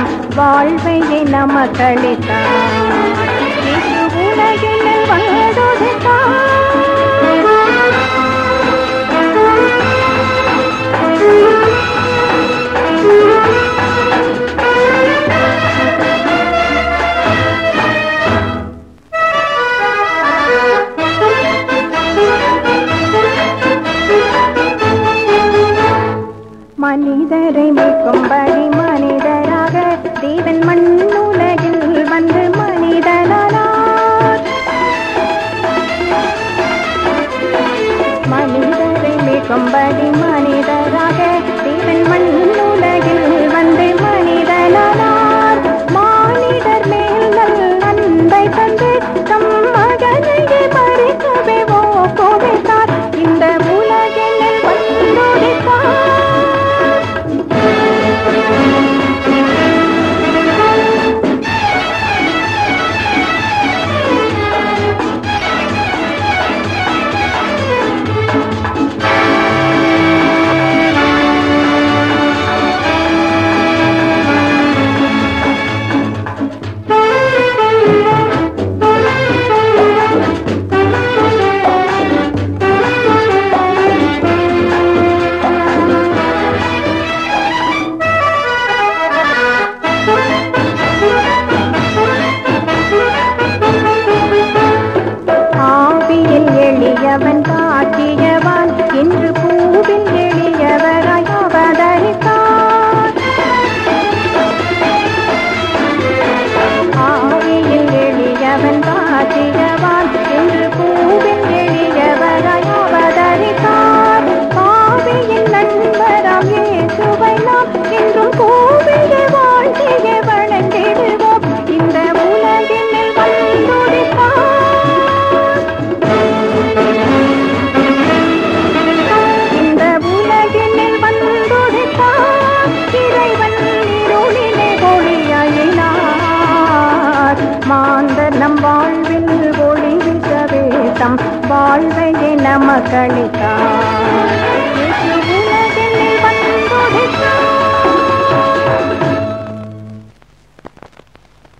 வாழ்வையை நமக்களித்தார் இன்று உலகில் மனிதரை மீட்கும்படி மனிதராக தேவன் மண்ணுலகில் வந்து மனிதனானார் மனிதரை மீட்கும்படி மனிதராக தேவன் மண்ணுலகில் வந்து மனிதனானார் மானிடர் மேல் நல் அன்பை தந்து தம் மகனையே மறிக்கவே ஓகோவித்தார் இந்த உலகில் வந்துடித்தார் ஆவியில் எளியவன் காட்டியவன் இன்று பூவில் எளியவராய் அவதரித்தார் ஆவியில் எளியவன் காட்டியவன் இன்று பூவில் எளியவராய் அவதரித்தார் ஆவியின் நண்பராம் இயேசுவை நாம் இன்றும் பூவிலே வாழ்க்கையை வணங்கிடுவோம் இந்த உலகில் வந்துடித்தார் இந்த உலகினில் வந்துடித்தார் இறைவன் இருளிலே ஒளியாயினார் மாந்தர் நம் வாழ்வில் ஒளி வீசவே தம் வாழ்வையை நமக்களித்தார்